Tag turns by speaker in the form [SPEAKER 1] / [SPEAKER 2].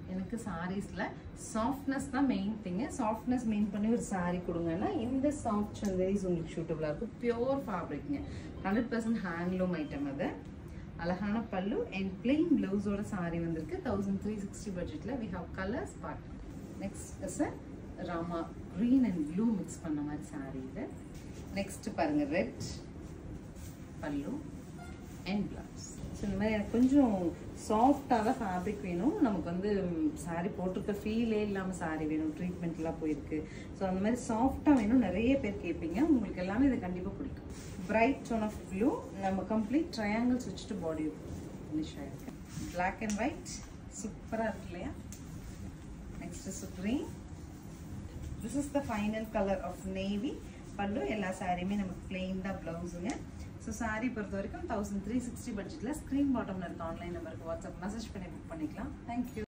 [SPEAKER 1] எனக்கு சாரீஸில் சாஃப்ட்னஸ் தான் மெயின் திங்கு சாஃப்ட்னஸ் மெயின் பண்ணி ஒரு saree கொடுங்கன்னா இந்த சாஃப்ட் சந்தேரிஸ் உங்களுக்கு சூட்டபுளாக இருக்கும் பியோர் ஃபேப்ரிக்ங்க ஹண்ட்ரட் பர்சன்ட் ஹேண்ட்லூம் ஐட்டம் அது அழகான பல்லு அண்ட் பிளெயின் ப்ளவுஸோட saree வந்திருக்கு தௌசண்ட் த்ரீ சிக்ஸ்டி பட்ஜெட்டில் we have colours part next is Rama green and blue mix பண்ண மாதிரி saree இது நெக்ஸ்ட் பாருங்க ரெட் பல்லு அண்ட் பிளவுஸ் ஸோ இந்த மாதிரி எனக்கு கொஞ்சம் சாஃப்டாக தான் ஃபேப்ரிக் வேணும் நமக்கு வந்து saree போட்டிருக்க ஃபீலே இல்லாமல் saree வேணும் ட்ரீட்மெண்ட்லாம் போயிருக்கு ஸோ அந்த மாதிரி சாஃப்டாக வேணும் நிறைய பேர் கேட்பீங்க உங்களுக்கு எல்லாமே இது கண்டிப்பாக பிடிக்கும் பிரைட் டோன் ஆஃப் ப்ளூ நம்ம கம்ப்ளீட் ட்ரையாங்கிள்ஸ் வச்சுட்டு பாடி ஃபினிஷ் ஆயிருக்கு பிளாக் அண்ட் ஒயிட் சூப்பராக இருக்கு இல்லையா next supreme this is the final colour of navy பல்லு எல்லா சாரியுமே நமக்கு பிளெயின் தான் ப்ளவுஸுங்க ஸோ சாரி பொறுத்த வரைக்கும் தௌசண்ட் த்ரீ சிக்ஸ்டி பட்ஜெட்டில் ஸ்க்ரீன் பாட்டமில் இருக்க ஆன்லைன் நம்பருக்கு வாட்ஸ்அப் மெசேஜ் பண்ணி புக் பண்ணிக்கலாம் தேங்க்யூ